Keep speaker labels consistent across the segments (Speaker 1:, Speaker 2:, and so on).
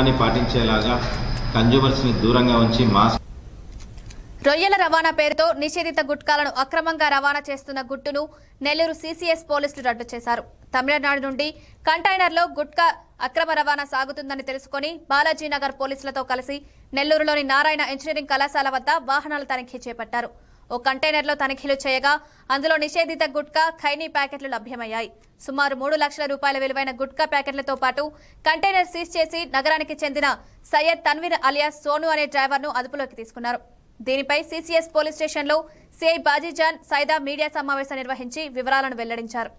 Speaker 1: అని పాటించేలాగా కన్జ్యూమర్స్ని దూరంగా ఉంచి మాస్క్
Speaker 2: రొయ్యల రవాణా పేరుతో నిషేధిత గుట్కాలను అక్రమంగా రవాణా చేస్తున్న గుట్టును నెల్లూరు సీసీఎస్ పోలీసులు రద్దు చేశారు తమిళనాడు నుండి కంటైనర్లో గుట్కా అక్రమ రవాణా సాగుతుందని తెలుసుకుని బాలాజీనగర్ పోలీసులతో కలిసి నెల్లూరులోని నారాయణ ఇంజనీరింగ్ కళాశాల వద్ద వాహనాల తనిఖీ చేపట్టారు ఓ కంటైనర్లో తనిఖీలు చేయగా అందులో నిషేధిత గుట్కా ఖైనీ ప్యాకెట్లు లభ్యమయ్యాయి సుమారు మూడు లక్షల రూపాయల విలువైన గుట్కా ప్యాకెట్లతో పాటు కంటైనర్ సీజ్ చేసి నగరానికి చెందిన సయ్యద్ తన్వీర్ అలియాస్ సోను అనే డ్రైవర్ను అదుపులోకి తీసుకున్నారు దీనిపై సీసీఎస్ పోలీస్ స్టేషన్లో సిఐ బాజీజాన్ సైదా మీడియా సమావేశం నిర్వహించి వివరాలను వెల్లడించారు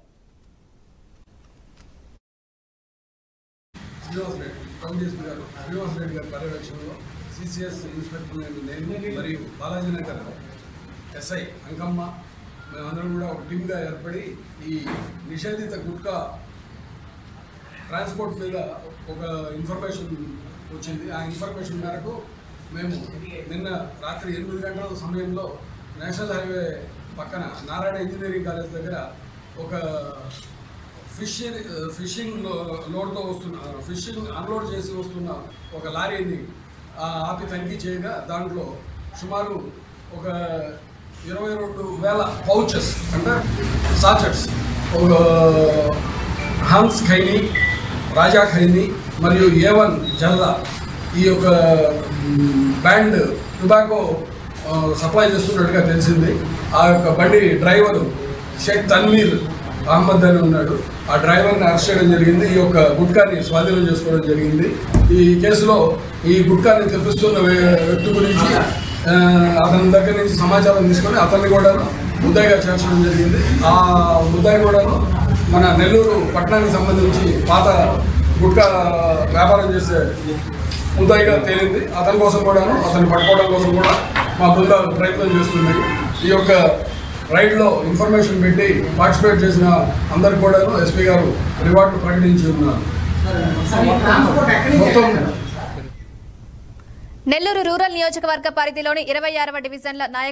Speaker 3: శ్రీనివాస్ రెడ్డి టౌన్ డీఎస్పీ గారు శ్రీనివాస్ రెడ్డి గారి పర్యవేక్షణలో సిసిఎస్ ఇన్స్పెక్టర్ నేను మరియు బాలాజీ నగర్ ఎస్ఐ అంకమ్మ మేమందరం కూడా ఒక టీమ్గా ఏర్పడి ఈ నిషేధిత గుట్కా ట్రాన్స్పోర్ట్ మీద ఒక ఇన్ఫర్మేషన్ వచ్చింది ఆ ఇన్ఫర్మేషన్ మేరకు మేము నిన్న రాత్రి ఎనిమిది గంటల సమయంలో నేషనల్ హైవే పక్కన నారాయణ ఇంజనీరింగ్ కాలేజ్ దగ్గర ఒక ఫిషింగ్ ఫిషింగ్ లో- లోడ్తో వస్తున్న ఫిషింగ్ అన్లోడ్ చేసి వస్తున్న ఒక లారీని ఆ, ఆపి తనిఖీ చేయగా దాంట్లో సుమారు ఒక ఇరవై రెండు వేల పౌచెస్ అంటే సాచెట్స్ ఒక హన్స్ ఖైనీ రాజా ఖైనీ మరియు ఏ వన్ జల్లా ఈ యొక్క మ్, బ్యాండ్ టుబాకో ఆ, సప్లై చేస్తున్నట్టుగా తెలిసింది ఆ యొక్క బండి డ్రైవరు షేక్ తన్వీర్ అహ్మద్ అని ఉన్నాడు ఆ డ్రైవర్ని అరెస్ట్ చేయడం జరిగింది ఈ యొక్క గుట్కాని స్వాధీనం చేసుకోవడం జరిగింది ఈ కేసులో ఈ గుట్కాని తెప్పిస్తున్న వే- వ్యక్తి గురించి ఆ, అతని దగ్గర నుంచి సమాచారం తీసుకొని అతన్ని కూడా ముద్దాయిగా చేర్చడం జరిగింది ఆ ముద్దాయి కూడాను మన నెల్లూరు పట్టణానికి సంబంధించి పాత గుట్కా వ్యాపారం చేసే ముద్దాయిగా తేలింది అతని కోసం కూడాను అతన్ని పట్టుకోవడం కోసం కూడా మా బృందాలు ప్రయత్నం చేస్తున్నాయి ఈ యొక్క రైడ్లో ఇన్ఫర్మేషన్ పెట్టి పార్టిసిపేట్ చేసిన అందరికి కూడాను ఎస్పీ గారు రివార్డు ప్రకటించి ఉన్నారు మొత్తం
Speaker 2: నెల్లూరు రూరల్ నియోజకవర్గ పరిధిలోని ఇరవై ఆరవ డివిజన్ల నాయక